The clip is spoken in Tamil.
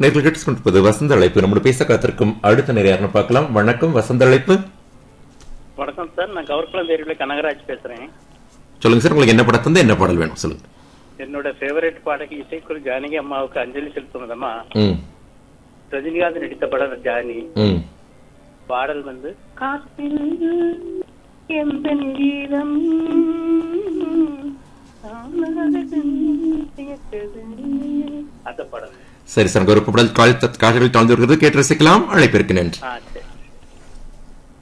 நேர்கள் கேட்டுக்கொண்டிருப்பது வசந்த அழைப்பு நம்முடைய பேச காத்திருக்கும் அடுத்த நேரம் பார்க்கலாம் வணக்கம் வசந்த அழைப்பு வணக்கம் சார் நான் கவர்குளம் தேர்வில் கனகராஜ் பேசுறேன் சொல்லுங்க சார் உங்களுக்கு என்ன படம் தந்து என்ன பாடல் வேணும் சொல்லுங்க என்னோட ஃபேவரட் பாடகி இசைக்குழு ஜானகி அம்மாவுக்கு அஞ்சலி செலுத்துவதமா ம் ரஜினிகாந்த் நடித்த படம் ஜானி ம் பாடல் வந்து காற்றில் எந்தன் கீதம் அந்த படம் சரி சார் ஒரு பாடல் கால் கால்களில் தாழ்ந்து வருகிறது கேட்டு ரசிக்கலாம் அழைப்பிற்கு நன்றி ஆ